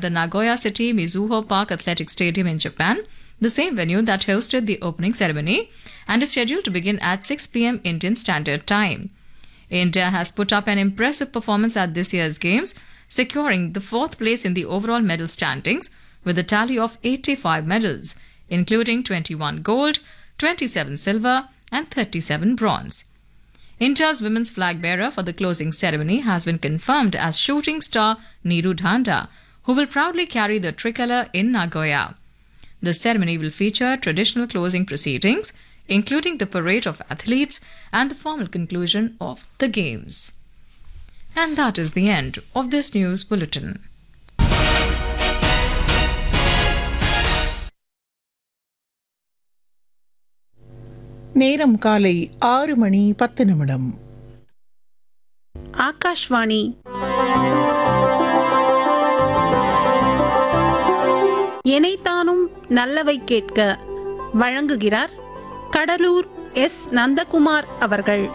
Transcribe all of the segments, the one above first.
the Nagoya City Mizuho Park Athletic Stadium in Japan, the same venue that hosted the opening ceremony, and is scheduled to begin at 6 pm Indian Standard Time. India has put up an impressive performance at this year's Games, securing the fourth place in the overall medal standings with a tally of 85 medals, including 21 gold, 27 silver, and 37 bronze. India's women's flag bearer for the closing ceremony has been confirmed as shooting star Neeru Dhanda, who will proudly carry the tricolour in Nagoya. The ceremony will feature traditional closing proceedings, including the parade of athletes and the formal conclusion of the Games. And that is the end of this news bulletin. நேரம் காலை ஆறு மணி பத்து நிமிடம் ஆகாஷ்வாணி எனைத்தானும் நல்லவை கேட்க வழங்குகிறார் Cuddalore S Nandakumar அவர்கள்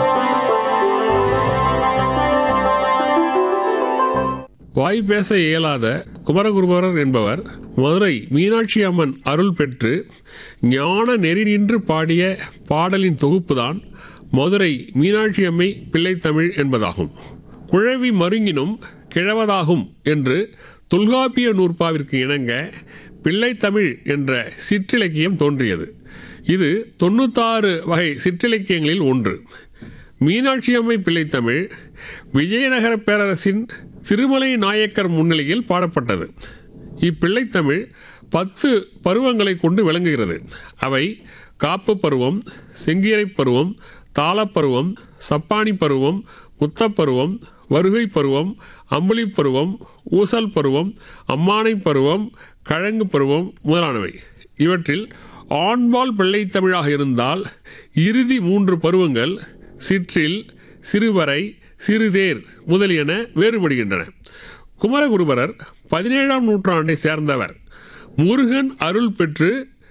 வாய் பேச இயலாத குமரகுருபரர் என்பவர் மதுரை மீனாட்சி அம்மன் அருள் பெற்று ஞான நெறி நின்று பாடிய பாடலின் தொகுப்புதான் மதுரை மீனாட்சி அம்மை பிள்ளைத்தமிழ் என்பதாகும் குழவி மருங்கினும் கிழவதாகும் என்று தொல்காப்பிய நூற்பாவிற்கு இணங்க பிள்ளைத்தமிழ் என்ற சிற்றிலக்கியம் தோன்றியது இது தொண்ணூத்தாறு வகை சிற்றிலக்கியங்களில் ஒன்று மீனாட்சி அம்மை பிள்ளைத்தமிழ் விஜயநகர பேரரசின் திருமலை நாயக்கர் முன்னிலையில் பாடப்பட்டது இப்பிள்ளைத்தமிழ் பத்து பருவங்களை கொண்டு விளங்குகிறது அவை காப்பு பருவம் செங்கீரை பருவம் தாளப்பருவம் சப்பானி பருவம் முத்தப்பருவம் வருகை பருவம் அம்புலி பருவம் ஊசல் பருவம் அம்மானை பருவம் கழங்கு பருவம் முதலானவை இவற்றில் ஆண்பால் பிள்ளைத்தமிழாக இருந்தால் இறுதி மூன்று பருவங்கள் சிற்றில் சிறுவரை சிறுதேர் முதலியன வேறுபடுகின்றன குமரகுருபரர் பதினேழாம் நூற்றாண்டை சேர்ந்தவர் முருகன் அருள் பெற்று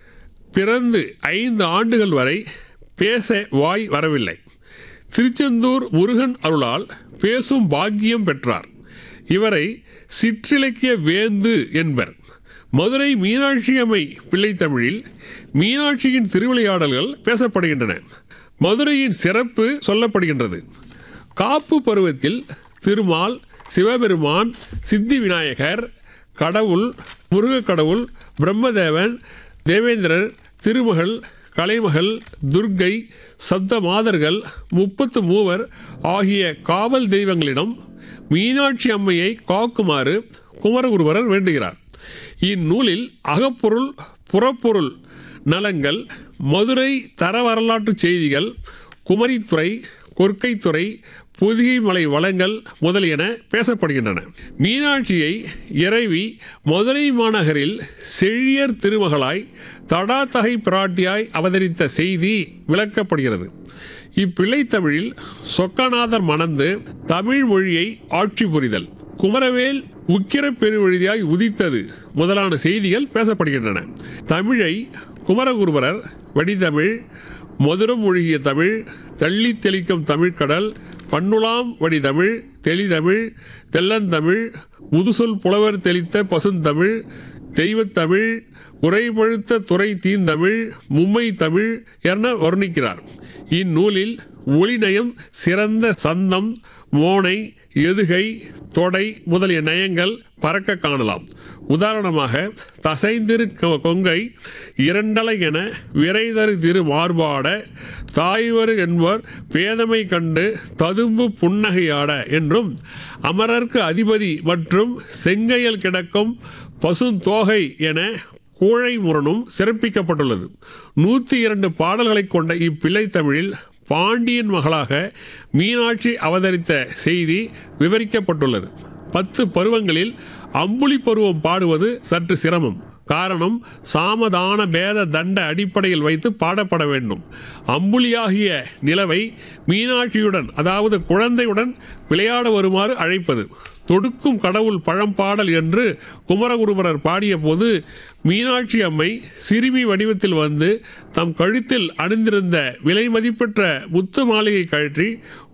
பிறந்து ஐந்து ஆண்டுகள் வரை பேச வாய் வரவில்லை திருச்செந்தூர் முருகன் அருளால் பேசும் பாக்கியம் பெற்றார் இவரை சிற்றிலக்கிய வேந்து என்பர் மதுரை மீனாட்சி அம்மை பிள்ளைத்தமிழில் மீனாட்சியின் திருவிளையாடல்கள் பேசப்படுகின்றன மதுரையின் சிறப்பு சொல்லப்படுகின்றது காப்பு பருவத்தில் திருமால் சிவபெருமான் சித்தி விநாயகர் கடவுள் முருகக் கடவுள் பிரம்மதேவன் தேவேந்திரர் திருமகள் கலைமகள் துர்க்கை சப்த மாதர்கள் முப்பத்து மூவர் ஆகிய காவல் தெய்வங்களிடம் மீனாட்சி அம்மையை காக்குமாறு குமரகுருவரர் வேண்டுகிறார் இந்நூலில் அகப்பொருள் புறப்பொருள் நலங்கள் மதுரை தர வரலாற்று செய்திகள் குமரித்துறை கொற்கைத்துறை பொதிகை மலை வளங்கள் முதலியன பேசப்படுகின்றன மீனாட்சியை இறைவி மதுரை மாநகரில் செழியர் திருமகளாய் தடாத்தகை பிராட்டியாய் அவதரித்த செய்தி விளக்கப்படுகிறது இப்பிள்ளைத்தமிழில் சொக்கநாதர் மணந்து தமிழ் மொழியை ஆட்சி புரிதல் குமரவேல் உக்கிர பெருவழியாய் உதித்தது முதலான செய்திகள் பேசப்படுகின்றன தமிழை குமரகுருபரர் வடிதமிழ் மதுரம் ஒழுகிய தமிழ் தள்ளி தெளிக்கும் தமிழ்கடல் பண்ணுலாம் வடிதமிழ் தெளிதமிழ் தெல்லந்தமிழ் முதுசொல் புலவர் தெளித்த பசுந்தமிழ் தெய்வத்தமிழ் உரைபழுத்த துறை தீந்தமிழ் மும்மை தமிழ் என வர்ணிக்கிறார் இந்நூலில் ஒளிநயம் சிறந்த சந்தம் மோனை எதுகை தொடை முதலிய நயங்கள் பறக்க காணலாம் உதாரணமாக தசைந்திரு கொ- கொங்கை இரண்டலை என விரைதரு திரு மார்பாட தாய்வரு என்பவர் பேதமை கண்டு ததும்பு புன்னகையாட என்றும் அமரர்க்கு அதிபதி மற்றும் செங்கையல் கிடக்கும் பசுந்தோகை என கூழை முரணும் சிறப்பிக்கப்பட்டுள்ளது நூற்றி இரண்டு பாடல்களை கொண்ட இப்பிள்ளை தமிழில் பாண்டியன் மகளாக மீனாட்சி அவதரித்த செய்தி விவரிக்கப்பட்டுள்ளது பத்து பருவங்களில் அம்புலி பருவம் பாடுவது சற்று சிரமம் காரணம் சாமதான பேத தண்ட அடிப்படையில் வைத்து பாடப்பட வேண்டும் அம்புலியாகிய நிலவை மீனாட்சியுடன் அதாவது குழந்தையுடன் விளையாட வருமாறு அழைப்பது தொடுக்கும் கடவுள் பழம்பாடல் என்று குமரகுருபரர் பாடிய போது மீனாட்சி அம்மை சிறுமி வடிவத்தில் வந்து தம் கழுத்தில் அணிந்திருந்த விலை மதிப்பெற்ற முத்து மாளிகை கழற்றி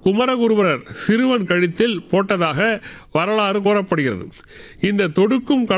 குமரகுருபரர் சிறுவன் கழுத்தில் போட்டதாக வரலாறு கூறப்படுகிறது இந்த தொடுக்கும்